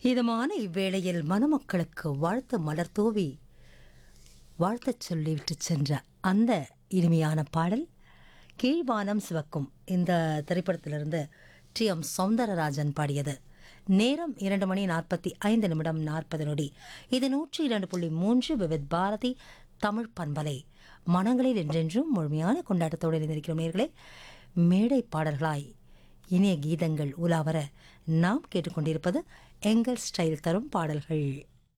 இதமான இவ்வேளையில் மணமக்களுக்கு வாழ்த்து மலர் தூவி வாழ்த்தச் சொல்லிவிட்டு சென்ற அந்த இனிமையான பாடல் கீழ்வானம் சிவக்கும் இந்த திரைப்படத்திலிருந்து டி எம் சௌந்தரராஜன் பாடியது நேரம் இரண்டு மணி நாற்பத்தி ஐந்து நிமிடம் நாற்பது நொடி இது நூற்றி இரண்டு புள்ளி மூன்று விவித் பாரதி தமிழ் பண்பலை மனங்களில் என்றென்றும் முழுமையான கொண்டாட்டத்தோடு இருந்திருக்கிறோம் நேர்களே மேடை பாடல்களாய் இனிய கீதங்கள் உலாவர நாம் கேட்டுக்கொண்டிருப்பது எங்கள் ஸ்டைல் தரும் பாடல்கள்